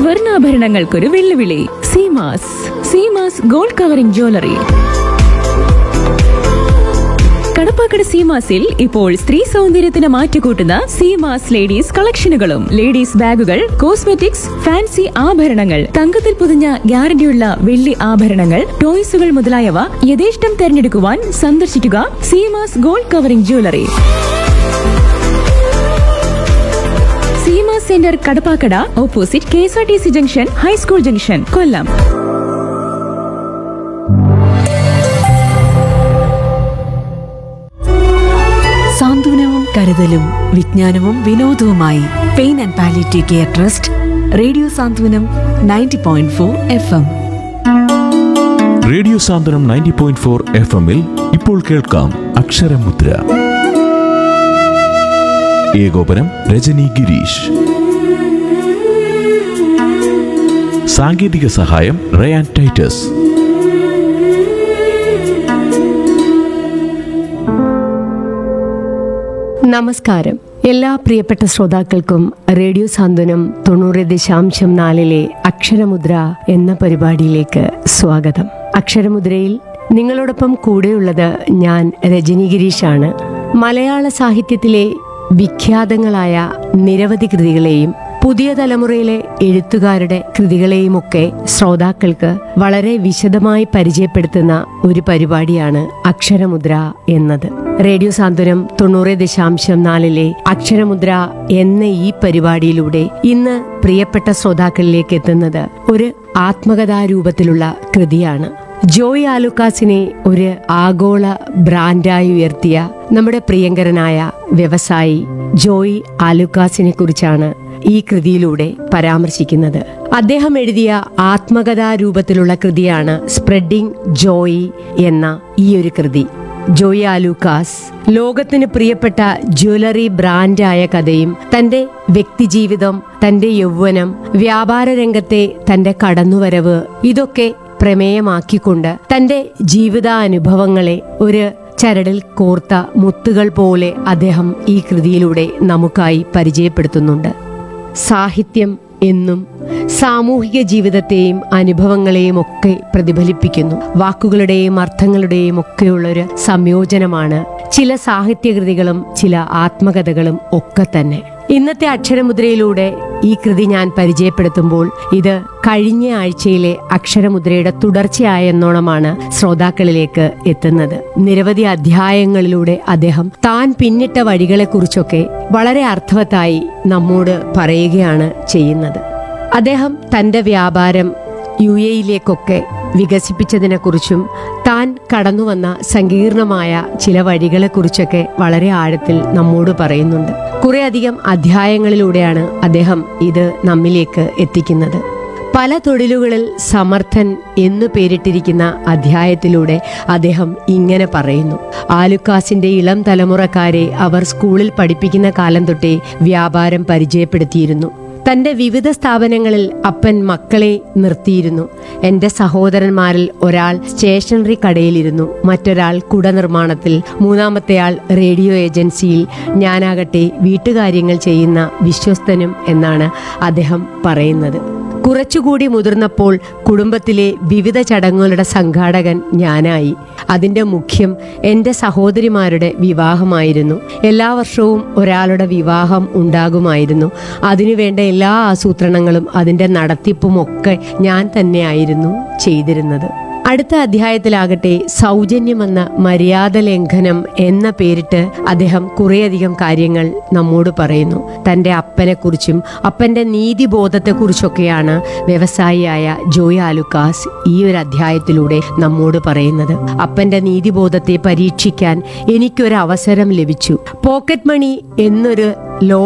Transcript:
സ്വർണ്ണാഭരണങ്ങൾക്കൊരു വെല്ലുവിളി Seemas Seemas gold covering jewellery Kadappakada സീമാസിൽ ഇപ്പോൾ സ്ത്രീ സൗന്ദര്യത്തിന് മാറ്റുകൂട്ടുന്ന സീമാസ് ലേഡീസ് കളക്ഷനുകളും ലേഡീസ് ബാഗുകൾ കോസ്മെറ്റിക്സ് ഫാൻസി ആഭരണങ്ങൾ തങ്കത്തിൽ പൊതിഞ്ഞ ഗ്യാരണ്ടിയുള്ള വെള്ളി ആഭരണങ്ങൾ ടോയ്സുകൾ മുതലായവ യഥേഷ്ടം തെരഞ്ഞെടുക്കുവാൻ സന്ദർശിക്കുക Seemas gold covering jewellery Seema centre Kadappakada opposite K S R T C junction high school junction Kollam സാന്ത്വനവും കരുതലും വിജ്ഞാനവും വിനോദവുമായി pain and palliative care trust radio Santhwanam ninety point four F M radio Santhwanam ninety point four F എമ്മിൽ ഇപ്പോൾ കേൾക്കാം അക്ഷരമുദ്ര ഏകോപനം രജനി ഗിരീഷ് സാങ്കേതിക സഹായം റയാൻ ടൈറ്റസ് നമസ്കാരം എല്ലാ പ്രിയപ്പെട്ട ശ്രോതാക്കൾക്കും റേഡിയോ സാന്ത്വനം തൊണ്ണൂറ് ദശാംശം നാലിലെ അക്ഷരമുദ്ര എന്ന പരിപാടിയിലേക്ക് സ്വാഗതം അക്ഷരമുദ്രയിൽ നിങ്ങളോടൊപ്പം കൂടെയുള്ളത് ഞാൻ രജനി ഗിരീഷാണ് മലയാള സാഹിത്യത്തിലെ വിഖ്യാതങ്ങളായ നിരവധി കൃതികളെയും പുതിയ തലമുറയിലെ എഴുത്തുകാരുടെ കൃതികളെയുമൊക്കെ ശ്രോതാക്കൾക്ക് വളരെ വിശദമായി പരിചയപ്പെടുത്തുന്ന ഒരു പരിപാടിയാണ് അക്ഷരമുദ്ര എന്നത് റേഡിയോ സാന്ത്വനം തൊണ്ണൂറ് ദശാംശം നാലിലെ അക്ഷരമുദ്ര എന്ന ഈ പരിപാടിയിലൂടെ ഇന്ന് പ്രിയപ്പെട്ട ശ്രോതാക്കളിലേക്ക് എത്തുന്നത് ഒരു ആത്മകഥാരൂപത്തിലുള്ള കൃതിയാണ് ജോയ് ആലുക്കാസിനെ ഒരു ആഗോള ബ്രാൻഡായി ഉയർത്തിയ നമ്മുടെ പ്രിയങ്കരനായ വ്യവസായി ജോയ് ആലുക്കാസിനെ കുറിച്ചാണ് ഈ കൃതിയിലൂടെ പരാമർശിക്കുന്നത് അദ്ദേഹം എഴുതിയ ആത്മകഥാ രൂപത്തിലുള്ള കൃതിയാണ് സ്പ്രെഡിംഗ് ജോയ് എന്ന ഈ ഒരു കൃതി ജോയ് ആലൂക്കാസ് ലോകത്തിന് പ്രിയപ്പെട്ട ജ്വല്ലറി ബ്രാൻഡായ കഥയും തന്റെ വ്യക്തിജീവിതം തന്റെ യൗവനം വ്യാപാര രംഗത്തെ തന്റെ കടന്നുവരവ് ഇതൊക്കെ പ്രമേയമാക്കിക്കൊണ്ട് തന്റെ ജീവിതാനുഭവങ്ങളെ ഒരു ചരടിൽ കോർത്ത മുത്തുകൾ പോലെ അദ്ദേഹം ഈ കൃതിയിലൂടെ നമുക്കായി പരിചയപ്പെടുത്തുന്നുണ്ട് സാഹിത്യം എന്നും സാമൂഹിക ജീവിതത്തെയും അനുഭവങ്ങളെയും ഒക്കെ പ്രതിഫലിപ്പിക്കുന്നു വാക്കുകളുടെയും അർത്ഥങ്ങളുടെയും ഒക്കെയുള്ളൊരു സംയോജനമാണ് ചില സാഹിത്യകൃതികളും ചില ആത്മകഥകളും ഒക്കെ തന്നെ ഇന്നത്തെ അക്ഷരമുദ്രയിലൂടെ ഈ കൃതി ഞാൻ പരിചയപ്പെടുത്തുമ്പോൾ ഇത് കഴിഞ്ഞ ആഴ്ചയിലെ അക്ഷരമുദ്രയുടെ തുടർച്ചയായ എന്നോണമാണ് ശ്രോതാക്കളിലേക്ക് എത്തുന്നത് നിരവധി അധ്യായങ്ങളിലൂടെ അദ്ദേഹം താൻ പിന്നിട്ട വഴികളെക്കുറിച്ചൊക്കെ വളരെ അർത്ഥവത്തായി നമ്മോട് പറയുകയാണ് ചെയ്യുന്നത് അദ്ദേഹം തന്റെ വ്യാപാരം യു എയിലേക്കൊക്കെ വികസിപ്പിച്ചതിനെക്കുറിച്ചും താൻ കടന്നുവന്ന സങ്കീർണമായ ചില വഴികളെക്കുറിച്ചൊക്കെ വളരെ ആഴത്തിൽ നമ്മോട് പറയുന്നുണ്ട് കുറെ അധികം അധ്യായങ്ങളിലൂടെയാണ് അദ്ദേഹം ഇത് നമ്മിലേക്ക് എത്തിക്കുന്നത് പല തൊഴിലുകളിൽ സമർത്ഥൻ എന്നു പേരിട്ടിരിക്കുന്ന അധ്യായത്തിലൂടെ അദ്ദേഹം ഇങ്ങനെ പറയുന്നു ആലുക്കാസിന്റെ ഇളം തലമുറക്കാരെ അവർ സ്കൂളിൽ പഠിപ്പിക്കുന്ന കാലം തൊട്ടേ വ്യാപാരം പരിചയപ്പെടുത്തിയിരുന്നു തന്റെ വിവിധ സ്ഥാപനങ്ങളിൽ അപ്പൻ മക്കളെ നിർത്തിയിരുന്നു എന്റെ സഹോദരന്മാരിൽ ഒരാൾ സ്റ്റേഷനറി കടയിലിരുന്നു മറ്റൊരാൾ കുട നിർമ്മാണത്തിൽ മൂന്നാമത്തെയാൾ റേഡിയോ ഏജൻസിയിൽ ഞാനാകട്ടെ വീട്ടുകാര്യങ്ങൾ ചെയ്യുന്ന വിശ്വസ്തനും എന്നാണ് അദ്ദേഹം പറയുന്നത് കുറച്ചുകൂടി മുതിർന്നപ്പോൾ കുടുംബത്തിലെ വിവിധ ചടങ്ങുകളുടെ സംഘാടകൻ ഞാനായി അതിന്റെ മുഖ്യം എൻ്റെ സഹോദരിമാരുടെ വിവാഹമായിരുന്നു എല്ലാ വർഷവും ഒരാളുടെ വിവാഹം ഉണ്ടാകുമായിരുന്നു അതിനുവേണ്ട എല്ലാ ആസൂത്രണങ്ങളും അതിന്റെ നടത്തിപ്പും ഒക്കെ ഞാൻ തന്നെയായിരുന്നു ചെയ്തിരുന്നത് അടുത്ത അധ്യായത്തിലാകട്ടെ സൗജന്യമെന്ന മര്യാദ ലംഘനം എന്ന പേരിട്ട് അദ്ദേഹം കുറേയധികം കാര്യങ്ങൾ നമ്മോട് പറയുന്നു തന്റെ അപ്പനെക്കുറിച്ചും അപ്പന്റെ നീതിബോധത്തെക്കുറിച്ചൊക്കെയാണ് വ്യവസായിയായ ജോയ് ആലുക്കാസ് ഈ ഒരു അധ്യായത്തിലൂടെ നമ്മോട് പറയുന്നത് അപ്പന്റെ നീതിബോധത്തെ പരീക്ഷിക്കാൻ എനിക്കൊരു അവസരം ലഭിച്ചു പോക്കറ്റ് മണി എന്നൊരു ലോ